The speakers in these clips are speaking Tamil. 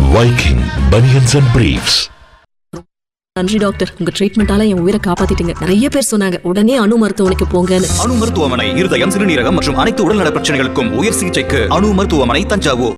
Viking Bunions and Briefs. நன்றி டாக்டர் உங்க ட்ரீட்மெண்டால என் உயிரை காப்பாத்திட்டீங்க நிறைய பேர் சொன்னாங்க உடனே அணு மருத்துவமனைக்கு போங்கன்னு அணு மருத்துவமனை இருதயம் சிறுநீரகம் மற்றும் அனைத்து உடல்நல பிரச்சனைகளுக்கும் உயர் சிகிச்சைக்கு அணு மருத்துவமனை தஞ்சாவூர்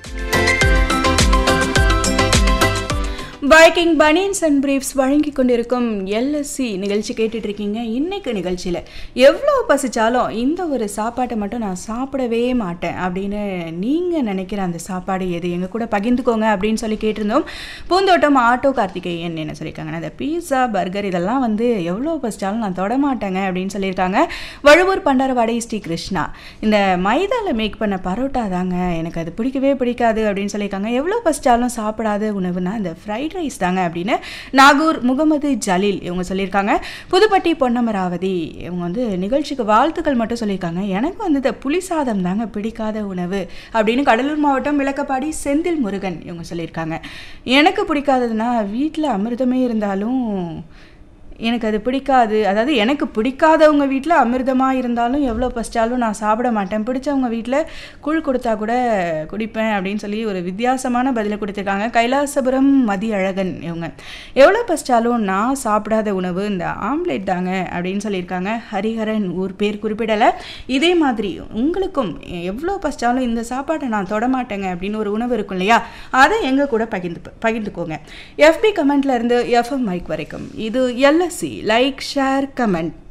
பைக்கிங் பனியன்ஸ் அண்ட் பிரீஃப்ஸ் வழங்கி கொண்டிருக்கும் எல்எஸ்சி நிகழ்ச்சி கேட்டுட்டு இருக்கீங்க இன்னைக்கு நிகழ்ச்சியில் எவ்வளோ பசிச்சாலும் இந்த ஒரு சாப்பாட்டை மட்டும் நான் சாப்பிடவே மாட்டேன் அப்படின்னு நீங்கள் நினைக்கிற அந்த சாப்பாடு எது எங்கள் கூட பகிர்ந்துக்கோங்க அப்படின்னு சொல்லி கேட்டிருந்தோம் பூந்தோட்டம் ஆட்டோ கார்த்திகேயன் என்ன சொல்லியிருக்காங்க அந்த பீஸா பர்கர் இதெல்லாம் வந்து எவ்வளோ பசிச்சாலும் நான் தொட மாட்டேங்க அப்படின்னு சொல்லியிருக்காங்க வழுவூர் பண்டாரவாடை ஸ்ரீ கிருஷ்ணா இந்த மைதாவில் மேக் பண்ண பரோட்டா தாங்க எனக்கு அது பிடிக்கவே பிடிக்காது அப்படின்னு சொல்லியிருக்காங்க எவ்வளோ பசிச்சாலும் சாப்பிடாத உணவுனா இந்த ஃப்ரைட் ரைஸ் தாங்க அப்படின்னு நாகூர் முகமது ஜலீல் இவங்க சொல்லியிருக்காங்க புதுப்பட்டி பொன்னமராவதி இவங்க வந்து நிகழ்ச்சிக்கு வாழ்த்துக்கள் மட்டும் சொல்லியிருக்காங்க எனக்கு வந்து இந்த புளி சாதம் தாங்க பிடிக்காத உணவு அப்படின்னு கடலூர் மாவட்டம் விளக்கப்பாடி செந்தில் முருகன் இவங்க சொல்லியிருக்காங்க எனக்கு பிடிக்காததுன்னா வீட்டில் அமிர்தமே இருந்தாலும் எனக்கு அது பிடிக்காது அதாவது எனக்கு பிடிக்காதவங்க வீட்டில் அமிர்தமாக இருந்தாலும் எவ்வளோ பசிச்சாலும் நான் சாப்பிட மாட்டேன் பிடிச்சவங்க வீட்டில் கூழ் கொடுத்தா கூட குடிப்பேன் அப்படின்னு சொல்லி ஒரு வித்தியாசமான பதிலை கொடுத்துருக்காங்க கைலாசபுரம் மதி அழகன் இவங்க எவ்வளோ பசிச்சாலும் நான் சாப்பிடாத உணவு இந்த ஆம்லேட் தாங்க அப்படின்னு சொல்லியிருக்காங்க ஹரிஹரன் ஊர் பேர் குறிப்பிடலை இதே மாதிரி உங்களுக்கும் எவ்வளோ பசிச்சாலும் இந்த சாப்பாட்டை நான் தொட மாட்டேங்க அப்படின்னு ஒரு உணவு இருக்கும் இல்லையா அதை எங்கள் கூட பகிர்ந்து பகிர்ந்துக்கோங்க எஃபி கமெண்ட்ல இருந்து எஃப்எம் மைக் வரைக்கும் இது எல்எஸ்சி லைக் ஷேர் கமெண்ட்